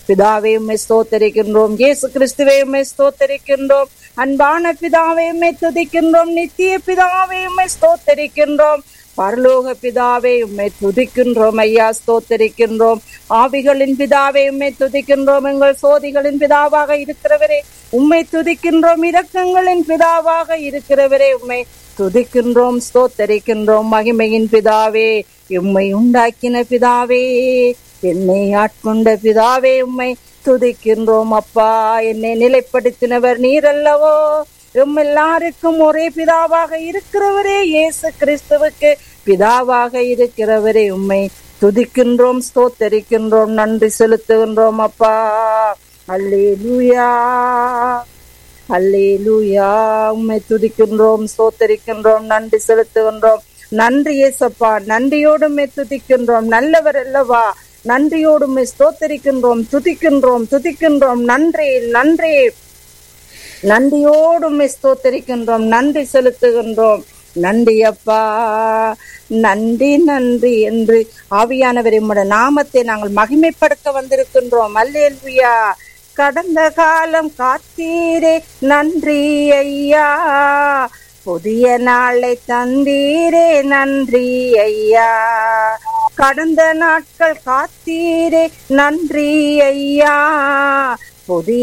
பிதாவே உம்மை ஸ்தோத்தரிக்கின்றோம் இயேசு கிறிஸ்துவே உம்மை ஸ்தோத்தரிக்கின்றோம் அன்பான பிதாவே உம்மை துதிக்கின்றோம் நித்திய பிதாவே உம்மை ஸ்தோத்தரிக்கின்றோம் பரலோக பிதாவே உம்மை துதிக்கின்றோம் ஐயா ஸ்தோத்தரிக்கின்றோம் ஆவிகளின் பிதாவே உம்மை துதிக்கின்றோம் எங்கள் சோதிகளின் பிதாவாக இருக்கிறவரே உம்மை துதிக்கின்றோம் இரக்கங்களின் பிதாவாக இருக்கிறவரே உம்மை துதிக்கின்றோம் ஸ்தோத்தரிக்கின்றோம் மகிமையின் பிதாவே உம்மை உண்டாக்கின பிதாவே என்னை ஆட்கொண்ட பிதாவே உம்மை துதிக்கின்றோம் அப்பா என்னை நிலைப்படுத்தினவர் நீர் அல்லவோ எம் எல்லாருக்கும் ஒரே பிதாவாக இருக்கிறவரே இயேசு கிறிஸ்துவுக்கு பிதாவாக இருக்கிறவரே உம்மை துதிக்கின்றோம் ஸ்தோத்தரிக்கின்றோம் நன்றி செலுத்துகின்றோம் அப்பா அல்லேலூயா அல்லேலூயா உம்மை துதிக்கின்றோம் ஸ்தோத்தரிக்கின்றோம் நன்றி செலுத்துகின்றோம் நன்றி ஏசப்பா நன்றியோடுமே துதிக்கின்றோம் நல்லவர் அல்லவா நன்றியோடுமே ஸ்தோத்தரிக்கின்றோம் துதிக்கின்றோம் துதிக்கின்றோம் நன்றி நன்றி நன்றியோடுமே ஸ்தோத்தரிக்கின்றோம் நன்றி செலுத்துகின்றோம் நன்றி அப்பா நன்றி நன்றி என்று ஆவியானவர் உம்முடைய நாமத்தை நாங்கள் மகிமைப்படுத்த வந்திருக்கின்றோம் அல்லேலுயா கடந்த காலம் காத்தீரே நன்றி ஐயா புதிய நாளை தந்தீரே நன்றி ஐயா கடந்த நாட்கள் காத்தீரே நன்றி ஐயா புதிய